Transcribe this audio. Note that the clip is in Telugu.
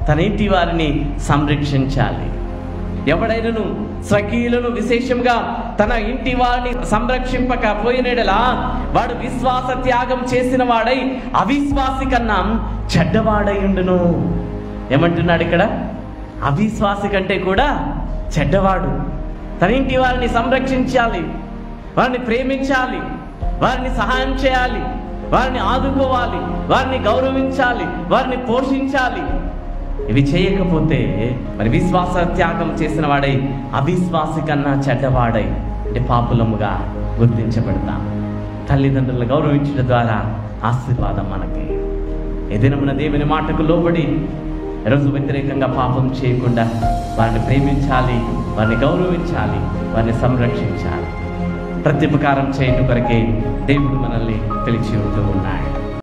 తన ఇంటి వారిని సంరక్షించాలి ఎవడైనను స్వకీయులను విశేషంగా తన ఇంటి వారిని సంరక్షింపకపోయినడలా వాడు విశ్వాస త్యాగం చేసిన వాడై అవిశ్వాసి కన్నా చెడ్డవాడై ఉండును ఏమంటున్నాడు ఇక్కడ అవిశ్వాసి కంటే కూడా చెడ్డవాడు తన ఇంటి వారిని సంరక్షించాలి వారిని ప్రేమించాలి వారిని సహాయం చేయాలి వారిని ఆదుకోవాలి వారిని గౌరవించాలి వారిని పోషించాలి ఇవి చేయకపోతే మరి విశ్వాస త్యాగం చేసిన వాడై అవిశ్వాసి కన్నా చెడ్డవాడై అంటే పాపులముగా గుర్తించబడతాం తల్లిదండ్రులను గౌరవించడం ద్వారా ఆశీర్వాదం మనకి ఏదైనా దేవుని మాటకు లోబడి ఈరోజు వ్యతిరేకంగా పాపం చేయకుండా వారిని ప్రేమించాలి వారిని గౌరవించాలి వారిని సంరక్షించాలి ప్రత్యుపకారం చేయటం కొరకే దేవుడు మనల్ని పిలిచి ఉంటూ ఉన్నాడు